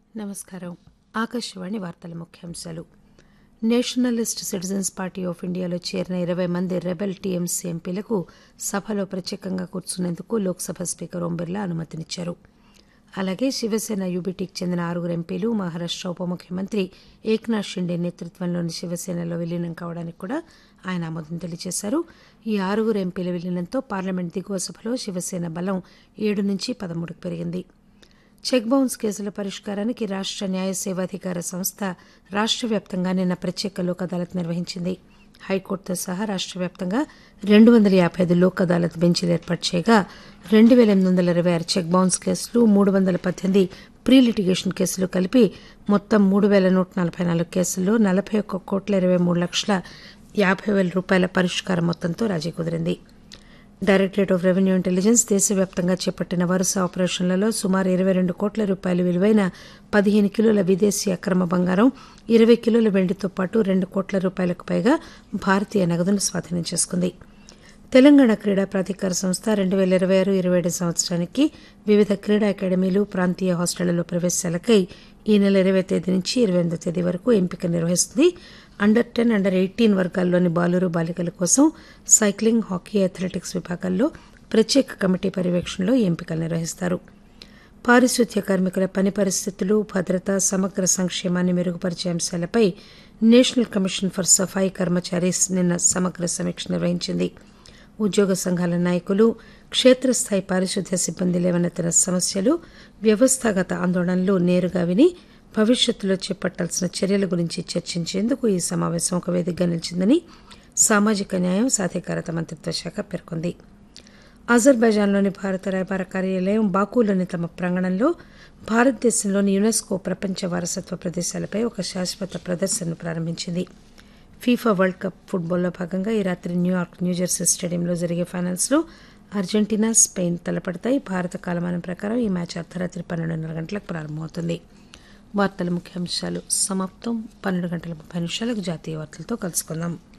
నమస్కారం ఆకాశవాణి వార్తల ముఖ్యాంశాలు నేషనలిస్ట్ సిటిజన్స్ పార్టీ ఆఫ్ ఇండియాలో చేరిన ఇరవై మంది రెబెల్ టీఎంసీ ఎంపీలకు సభలో ప్రత్యేకంగా కూర్చునేందుకు లోక్సభ స్పీకర్ ఓం బిర్లా అనుమతినిచ్చారు అలాగే శివసేన యూబీటీకి చెందిన ఆరుగురు ఎంపీలు మహారాష్ట ఉప ముఖ్యమంత్రి ఏక్నాథ్ షిండే నేతృత్వంలోని శివసేనలో విలీనం కావడానికి కూడా ఆయన ఆమోదం తెలియజేశారు ఈ ఆరుగురు ఎంపీల విలీనంతో పార్లమెంట్ దిగువ సభలో శివసేన బలం ఏడు నుంచి పదమూడుకు పెరిగింది చెక్ బౌన్స్ కేసుల పరిష్కారానికి రాష్ట న్యాయ సేవాధికార సంస్థ రాష్ట వ్యాప్తంగా నిన్న ప్రత్యేక లోక్ అదాలత్ నిర్వహించింది హైకోర్టుతో సహా రాష్ట వ్యాప్తంగా రెండు వందల యాభై ఐదు లోక్ అదాలత్ బెంచీలు ఏర్పాటు చేయగా రెండు పేల ఎనిమిది వందల ఇరవై ఆరు చెక్ బౌన్స్ కేసులు మూడు వందల పద్దెనిమిది ప్రీ లిటిగేషన్ కేసులు కలిపి మొత్తం మూడు పేల నూట నలభై నాలుగు కేసుల్లో నలభై ఒక్క కోట్ల ఇరవై మూడు లక్షల యాభై వేల రూపాయల పరిష్కారం మొత్తంతో రాజీ కుదిరింది డైరెక్టరేట్ ఆఫ్ రెవెన్యూ ఇంటెలిజెన్స్ దేశవ్యాప్తంగా చేపట్టిన వరుస ఆపరేషన్లలో సుమారు ఇరవై రెండు కోట్ల రూపాయల విలువైన పదిహేను కిలోల విదేశీ అక్రమ బంగారం ఇరవై కిలోల వెండితో పాటు రెండు కోట్ల రూపాయలకు పైగా భారతీయ నగదును స్వాధీనం చేసుకుంది తెలంగాణ క్రీడా ప్రాధికార సంస్థ రెండు పేల ఇరవై ఆరు ఇరవై ఏడు సంవత్సరానికి వివిధ క్రీడా అకాడమీలు ప్రాంతీయ హాస్టళ్లలో ప్రవేశాలకై ఈ నెల ఇరవై తేదీ నుంచి ఇరవై ఎనిమిదో తేదీ వరకు ఎంపిక నిర్వహిస్తుంది అండర్ టెన్ అండర్ ఎయిటీన్ వర్గాల్లోని బాలురు బాలికల కోసం సైక్లింగ్ హాకీ అథ్లెటిక్స్ విభాగాల్లో ప్రత్యేక కమిటీ పర్యవేక్షణలో ఈ ఎంపికలు నిర్వహిస్తారు పారిశుద్ధ్య కార్మికుల పని పరిస్థితులు భద్రత సమగ్ర సంక్షేమాన్ని మెరుగుపరిచే అంశాలపై national commission for Safai Karmacharis నిన్న సమగ్ర సమీక్ష నిర్వహించింది ఉద్యోగ సంఘాల నాయకులు క్షేత్రస్థాయి పారిశుద్ధ్య సిబ్బంది లేవనెత్తిన సమస్యలు వ్యవస్థాగత ఆందోళనలు నేరుగా విని భవిష్యత్తులో చేపట్టాల్సిన చర్యల గురించి చర్చించేందుకు ఈ సమావేశం ఒక వేదికగా నిలిచిందని సామాజిక న్యాయం సాధికారత మంత్రిత్వ శాఖ పేర్కొంది అజర్బైజాన్లోని భారత రాయబార కార్యాలయం బాకులోని తమ ప్రాంగణంలో భారతదేశంలోని యునెస్కో ప్రపంచ వారసత్వ ప్రదేశాలపై ఒక శాశ్వత ప్రదర్శనను ప్రారంభించింది ఫీఫా వరల్డ్ కప్ ఫుట్బాల్లో భాగంగా ఈ రాత్రి న్యూయార్క్ న్యూజెర్సీ స్టేడియంలో జరిగే ఫైనల్స్లో అర్జెంటీనా స్పెయిన్ తలపడతాయి భారత కాలమానం ప్రకారం ఈ మ్యాచ్ అర్ధరాత్రి పన్నెండున్నర గంటలకు ప్రారంభమవుతుంది వార్తల ముఖ్యాంశాలు సమాప్తం పన్నెండు గంటల ముప్పై నిమిషాలకు జాతీయ వార్తలతో కలుసుకుందాం